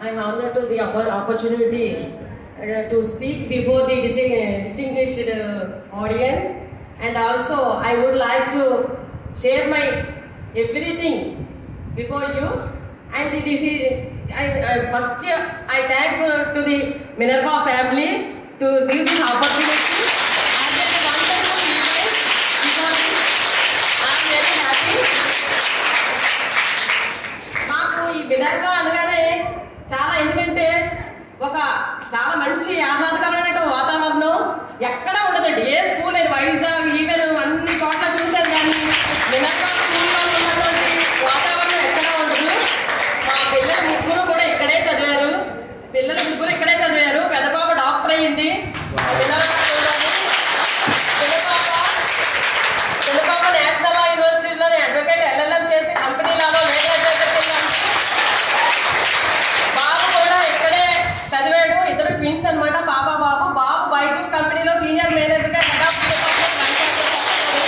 I am honored to the oppor- opportunity uh, to speak before the dis- distinguished uh, audience, and also I would like to share my everything before you. And this is I, I first uh, I thank uh, to the Minerva family to give this opportunity. And then wonderful event because I am very happy. మాకు ఈ విదర్భ అనగానే చాలా ఎందుకంటే ఒక చాలా మంచి ఆహ్లాదకరమైన వాతావరణం ఎక్కడ ఉండదండి ఏ స్కూల్ నేను వైజాగ్ ఈవెన్ అన్ని చోట్ల చూశాను కానీ విదర్భ స్కూల్లో ఉన్నటువంటి వాతావరణం ఎక్కడ ఉండదు మా పిల్లలు ముగ్గురు కూడా ఇక్కడే చదివారు పిల్లలు ముగ్గురు ఇక్కడే చదివారు పెద్ద పాప డాక్టర్ అయ్యింది విదర్భ స్కూల్లోని చిన్న పాప తెలుగుబాబు నేషనల్ లా యూనివర్సిటీలోని అడ్వకేట్ ఎల్ఎల్ఎం చేసి కంపెనీలలో లీగల్ అడ్వకేట్ బాబు కూడా ఇక్కడే చదివాడు ఇద్దరు ట్విన్స్ అన్నమాట పాప బాబు బాబు బైజూస్ కంపెనీలో సీనియర్ మేనేజర్ గా హెడ్ ఆఫ్ డిపార్ట్మెంట్ రన్ చేస్తున్నారు.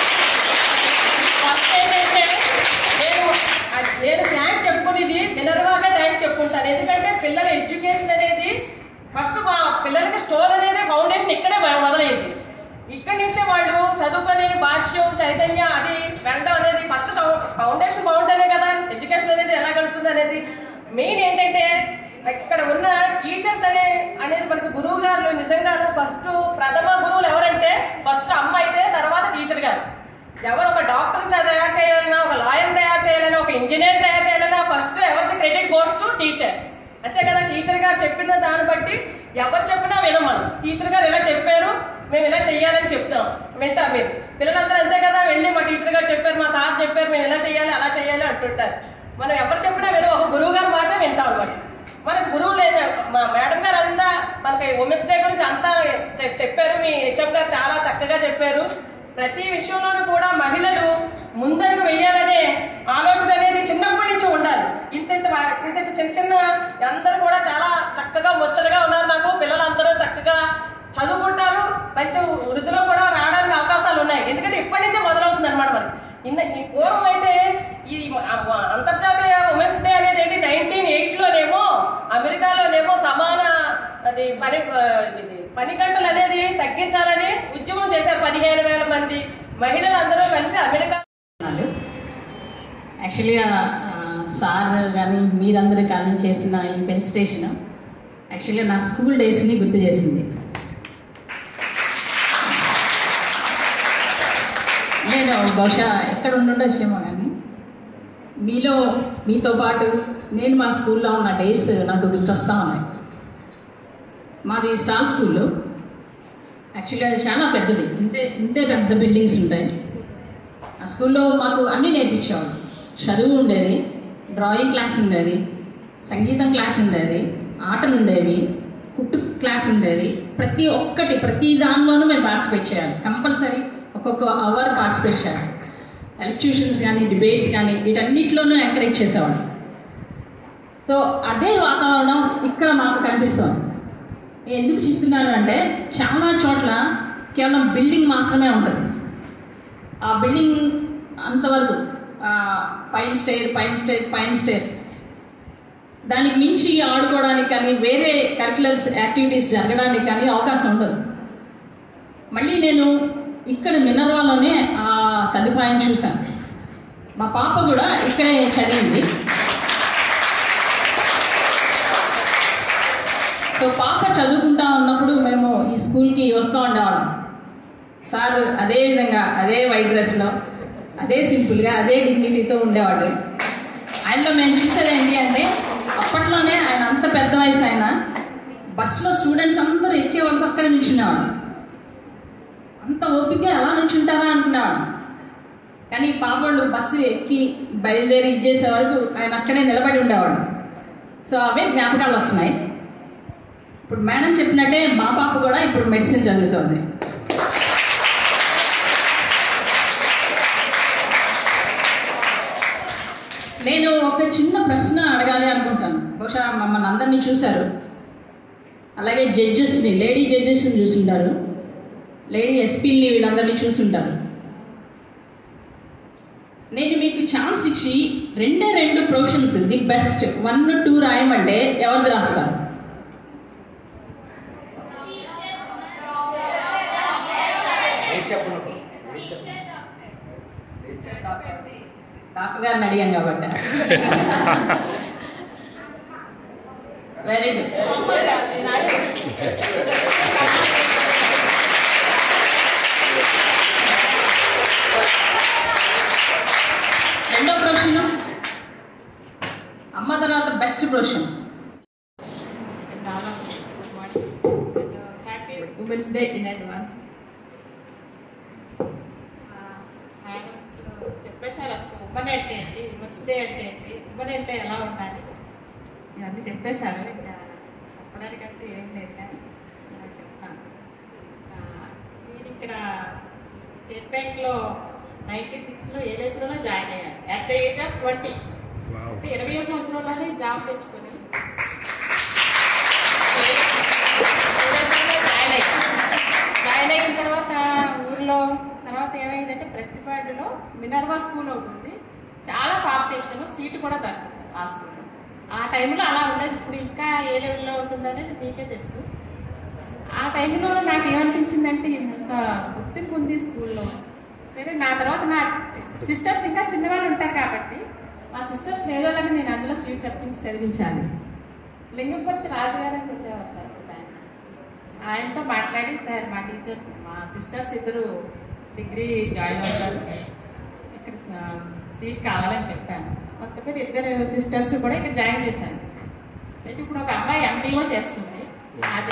ఫస్ట్ ఏంటంటే నేను నేను థ్యాంక్స్ చెప్పుకునేది మినర్వాగా థ్యాంక్స్ చెప్పుకుంటాను ఎందుకంటే పిల్లల ఎడ్యుకేషన్ అనేది ఫస్ట్ మా పిల్లలకి స్టోర్ అనేది ఫౌండేషన్ ఇక్కడే మొ- మొదలైంది ఇక్కడి నుంచే వాళ్ళు చదువుకొని భాష్యం చైతన్య అది వెళ్ళడం అనేది ఫస్ట్ ఫౌండేషన్ బాగుంటేనే కదా ఎడ్యుకేషన్ అనేది ఎలా గడుపుతుంది అనేది మెయిన్ ఏంటంటే ఇక్కడ ఉన్న టీచర్స్ అనే అనేది మనకి గురువు గారు నిజంగాను ఫస్ట్ ప్రథమ గురువులు ఎవరంటే ఫస్ట్ అమ్మ అయితే తర్వాత టీచర్ గారు ఎవరు ఒక డాక్టర్ తయారు చేయాలన్నా ఒక లాయర్ తయారు చేయాలన్నా ఒక ఇంజనీర్ తయారు చేయాలన్నా ఫస్ట్ ఎవరికి క్రెడిట్ గోస్ టు టీచర్ అంతే కదా టీచర్ గారు చెప్పిన దాన్ని బట్టి ఎవరు చెప్పినా వినం మనం టీచర్ గారు ఇలా చెప్పారు మేము ఇలా చెయ్యాలని చెప్తాం వింటాం మీరు పిల్లలందరూ అంతే కదా వెళ్ళి మా టీచర్ గారు చెప్పారు మా సార్ చెప్పారు మేము ఇలా చేయాలి అలా చేయాలి అంటుంటారు మనం ఎవరు చెప్పినా వినం ఒక గురువు గారు మాట వింటాం అనమాట మనకు గురువు లేదు మా మేడం గారు అంతా మనకి ఉమెన్స్ డే గురించి అంతా చె- చెప్పారు మీ హెచ్ఎం గారు చాలా చక్కగా చెప్పారు ప్రతి విషయంలోనూ కూడా మహిళలు ముందడుగు వెయ్యాలనే ఆలోచన అనేది చిన్నప్పటి నుంచి ఉండాలి ఇంత ఇంత వా- ఇంత ఇంత చిన్న చిన్న అందరూ కూడా చాలా చక్కగా ముచ్చటగా ఉన్నారు నాకు పిల్లలందరూ చక్కగా చదువుకుంటారు మంచి వృద్ధిలో కూడా రావడానికి అవకాశాలు ఉన్నాయి ఎందుకంటే ఇప్పటి నుంచే మొదలవుతుంది అనమాట మనకి ఇన్న ఈ పూర్వం అయితే ఈ మ- మ- అంతర్జాతీయ ఉమెన్స్ డే అనేది ఏంటి నైన్టీన్ ఎయిట్ లోనేమో అమెరికాలోనేమో సమాన అది పని ఆ, ఇది పని గంటలు అనేది తగ్గించాలని ఉద్యమం చేశారు పదిహేను వేల మంది మహిళలు అందరూ కలిసి అమెరికా అన్నారు యాక్చువల్గా సార్ కానీ మీరందరూ కానీ చేసిన ఈ ఫెలిసిటేషన్ యాక్చువల్గా నా స్కూల్ డేస్ని గుర్తు చేసింది నేను బహుశా ఎక్కడ ఉండుండొచ్చేమో కానీ మీలో మీతో పాటు నేను మా స్కూల్లో ఉన్న డేస్ నాకు గుర్తొస్తా ఉన్నాయి మాది స్టార్ స్కూల్లో యాక్చువల్గా అది చాలా పెద్దది ఇంతే ఇంతే పెద్ద బిల్డింగ్స్ ఉంటాయి ఆ స్కూల్లో మాకు అన్నీ నేర్పించేవాళ్ళు చదువు ఉండేది డ్రాయింగ్ క్లాస్ ఉండేది సంగీతం క్లాస్ ఉండేది ఆటలు ఉండేవి కుట్టు క్లాస్ ఉండేది ప్రతి ఒక్కటి ప్రతి దానిలోనూ మేము పార్టిసిపేట్ చేయాలి కంపల్సరీ ఒక్కొక్క అవర్ పార్టిసిపేట్ చేయాలి ఎలక్ట్యూషన్స్ కానీ డిబేట్స్ కానీ వీటన్నిటిలోనూ ఎంకరేజ్ చేసేవాళ్ళు సో అదే వాతావరణం ఇక్కడ మాకు కనిపిస్తుంది ఎందుకు చెప్తున్నాను అంటే చాలా చోట్ల కేవలం బిల్డింగ్ మాత్రమే ఉంటుంది ఆ బిల్డింగ్ అంతవరకు ఆ, పైన స్టేర్ పైన స్టేర్ పైన స్టేర్ దానికి మించి ఆడుకోవడానికి కానీ వేరే కరికులర్స్ యాక్టివిటీస్ జరగడానికి కానీ అవకాశం ఉండదు మళ్ళీ నేను ఇక్కడ మినర్వాలోనే ఆ సదుపాయం చూశాను మా పాప కూడా ఇక్కడే చదివింది సో పాప చదువుకుంటా ఉన్నప్పుడు మేము ఈ స్కూల్కి వస్తూ ఉండేవాళ్ళం సార్ అదే విధంగా అదే వైట్ డ్రెస్లో అదే సింపుల్గా అదే డిగ్నిటీతో ఉండేవాడు ఆయనలో మేము చూసేది ఏంటి అంటే అప్పట్లోనే ఆయన అంత పెద్ద వయసు ఆయన బస్సులో స్టూడెంట్స్ అందరూ ఎక్కే వరకు అక్కడ నిల్చునేవాడు అంత ఓపిక ఎలా నిల్చుంటారా అనుకునేవాడు కానీ పాపళ్ళు బస్సు ఎక్కి బయలుదేరి ఇచ్చేసే వరకు ఆయన అక్కడే నిలబడి ఉండేవాడు సో అవే జ్ఞాపకాలు వస్తున్నాయి ఇప్పుడు మేడం చెప్పినట్టే మా పాప కూడా ఇప్పుడు మెడిసిన్ చదువుతోంది నేను ఒక చిన్న ప్రశ్న అడగాలి అనుకుంటాను బహుశా మమ్మల్ని అందరినీ చూశారు అలాగే జడ్జెస్ని లేడీ జడ్జెస్ని చూసుంటారు లేడీ ఎస్పీని వీళ్ళందరినీ చూసుంటారు నేను మీకు ఛాన్స్ ఇచ్చి రెండే రెండు professions the best one two రాయమంటే ఎవరిది రాస్తారు ఏం చెప్పను ఏం చెప్పను డాక్టర్ గారిని అడిగాను కాబట్టి వెరీ గుడ్ రెండో ప్రొఫెషన్ అమ్మ తర్వాత best profession Dana, good morning. And, uh, happy Women's Day in advance. Madams చెప్పేశారు అసలు ఉమెన్ అంటే ఏంటి ఉమెన్స్ డే అంటే ఏంటి ఉమెన్ అంటే ఎలా ఉండాలి ఇవన్నీ చెప్పేశారు ఇంకా చెప్పడానికంటే ఏం లేదు కానీ నేను చెప్తాను ఆ, నేను ఇక్కడ స్టేట్ బ్యాంక్లో నైంటీ సిక్స్లో ఏలేసులోనే జాయిన్ అయ్యాను at the age of twenty అంటే ఇరవై సంవత్సరంలోనే జాబ్ తెచ్చుకొని జాయిన్ అయ్యాను జాయిన్ అయిన తర్వాత ఊర్లో తర్వాత ఏమైందంటే ప్రతిపాడులో మినర్వా స్కూల్ ఒకటి ఉంది చాలా కాంపిటీషన్ సీటు కూడా దొరికింది ఆ స్కూల్లో ఆ టైంలో అలా ఉండేది ఇప్పుడు ఇంకా ఏ లెవెల్లో ఉంటుందనేది మీకే తెలుసు ఆ టైంలో నాకు ఏమనిపించిందంటే ఇంత గుర్తింపు ఉంది స్కూల్లో సరే నా తర్వాత నా సిస్టర్స్ ఇంకా చిన్నవాళ్ళు ఉంటారు కాబట్టి మా సిస్టర్స్ ఏదోలాగా నేను అందులో సీట్ రప్పించి చదివించాను లింగపర్తి రాజుగారు అని ఉండేవారు సార్ ఒక ఆయన. ఆయనతో మాట్లాడి సార్ మా టీచర్స్ మా సిస్టర్స్ ఇద్దరు డిగ్రీ జాయిన్ అవుతారు ఇక్కడ స- సీట్ కావాలని చెప్పాను మొత్తం మీద ఇద్దరు సిస్టర్స్ కూడా ఇక్కడ జాయిన్ చేశాను అయితే ఇప్పుడు ఒక అమ్మాయి ఎంపీఓ చేస్తుంది అదే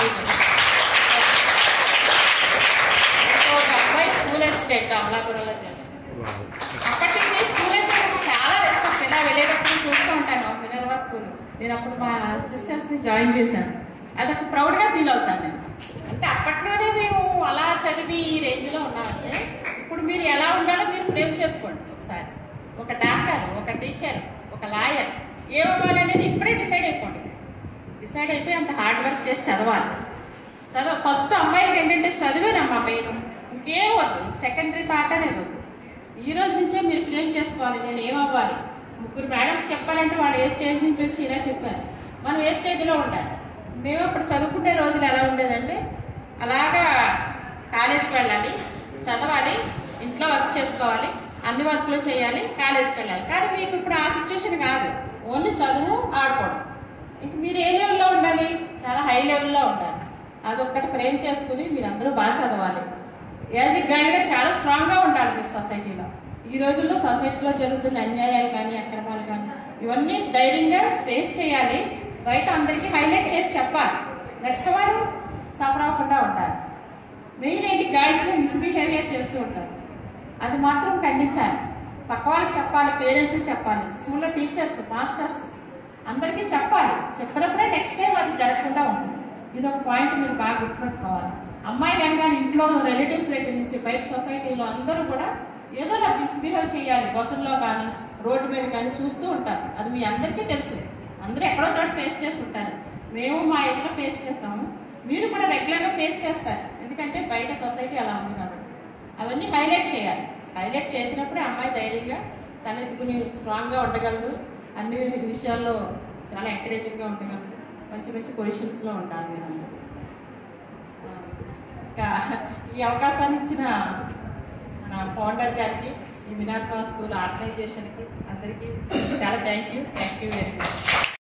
ఒక అమ్మాయి స్కూల్ అసిస్టెంట్ అమలాపురంలో చేస్తుంది అప్పటి నుంచి స్కూల్ అంటే నాకు చాలా రెస్పెక్ట్ ఇలా వెళ్ళేటప్పుడు చూస్తూ ఉంటాను మినర్వా స్కూల్ నేను అప్పుడు మా సిస్టర్స్ని జాయిన్ చేశాను అదొక ప్రౌడ్గా ఫీల్ అవుతాను నేను అంటే అప్పట్లోనే మేము అలా చదివి ఈ రేంజ్లో ఉన్నామంటే ఇప్పుడు మీరు ఎలా ఉండాలో మీరు ప్రేమ్ చేసుకోండి ఒకసారి ఒక డాక్టర్ ఒక టీచర్ ఒక లాయర్ ఏమవ్వాలనేది ఇప్పుడే డిసైడ్ అయిపోండి డిసైడ్ అయిపోయి అంత హార్డ్ వర్క్ చేసి చదవాలి చదువు ఫస్ట్ అమ్మాయిలకి ఏంటంటే చదివేనమ్మా మెయిన్ ఇంకేం వద్దు సెకండరీ థాట్ అనేది వద్దు ఈ రోజు నుంచే మీరు క్లెయిమ్ చేసుకోవాలి నేను ఏమవ్వాలి ముగ్గురు మేడమ్స్ చెప్పాలంటే వాళ్ళు ఏ స్టేజ్ నుంచి వచ్చి ఇలా చెప్పారు మనం ఏ స్టేజ్లో ఉండాలి మేము అప్పుడు చదువుకునే రోజులు ఎలా ఉండేదంటే అలాగా కాలేజీకి వెళ్ళాలి చదవాలి ఇంట్లో వర్క్ చేసుకోవాలి అన్ని వర్క్లు చేయాలి కాలేజీకి వెళ్ళాలి కానీ మీకు ఇప్పుడు ఆ సిచ్యువేషన్ కాదు ఓన్లీ చదువు ఆడుకోవడం ఇంక మీరు ఏ లెవెల్లో ఉండాలి చాలా హై లెవెల్లో ఉండాలి అదొక్కటి ఫ్రేమ్ చేసుకుని మీరు అందరూ బాగా చదవాలి యాజ్ ఎ గైడ్గా చాలా స్ట్రాంగ్గా ఉండాలి మీరు సొసైటీలో ఈ రోజుల్లో సొసైటీలో జరుగుతున్న అన్యాయాలు కానీ అక్రమాలు కానీ ఇవన్నీ ధైర్యంగా ఫేస్ చేయాలి బయట అందరికీ హైలైట్ చేసి చెప్పాలి నెక్స్ట్ వాడు సఫర్ అవ్వకుండా ఉండాలి మెయిన్ ఏంటి గైడ్స్లో మిస్బిహేవియర్ చేస్తూ ఉంటారు అది మాత్రం ఖండించాలి పక్క వాళ్ళకి చెప్పాలి పేరెంట్స్కి చెప్పాలి స్కూల్లో టీచర్స్ మాస్టర్స్ అందరికీ చెప్పాలి చెప్పినప్పుడే నెక్స్ట్ టైం అది జరగకుండా ఉంటుంది ఇది ఒక పాయింట్ మీరు బాగా గుర్తుపెట్టుకోవాలి అమ్మాయి కనుక ఇంట్లో రిలేటివ్స్ దగ్గర నుంచి బయట సొసైటీలో అందరూ కూడా ఏదో నా మిస్బిహేవ్ చేయాలి బస్సుల్లో కానీ రోడ్డు మీద కానీ చూస్తూ ఉంటారు అది మీ అందరికీ తెలుసు అందరూ ఎక్కడో చోట ఫేస్ చేసి ఉంటారు మేము మా ఏజ్లో ఫేస్ చేస్తాము మీరు కూడా రెగ్యులర్గా ఫేస్ చేస్తారు ఎందుకంటే బయట సొసైటీ అలా ఉంది కాబట్టి అవన్నీ హైలైట్ చేయాలి హైలైట్ చేసినప్పుడే అమ్మాయి ధైర్యంగా తలెత్తుకుని స్ట్రాంగ్గా ఉండగలదు అన్ని విషయాల్లో చాలా ఎంకరేజింగ్గా ఉండగలదు మంచి మంచి పొజిషన్స్లో ఉండాలి మీరందరూ ఆ, ఇంకా ఈ అవకాశాన్ని ఇచ్చిన మన ఫౌండర్ గారికి ఈ మినార్పా స్కూల్ ఆర్గనైజేషన్కి అందరికీ చాలా thank you thank you very much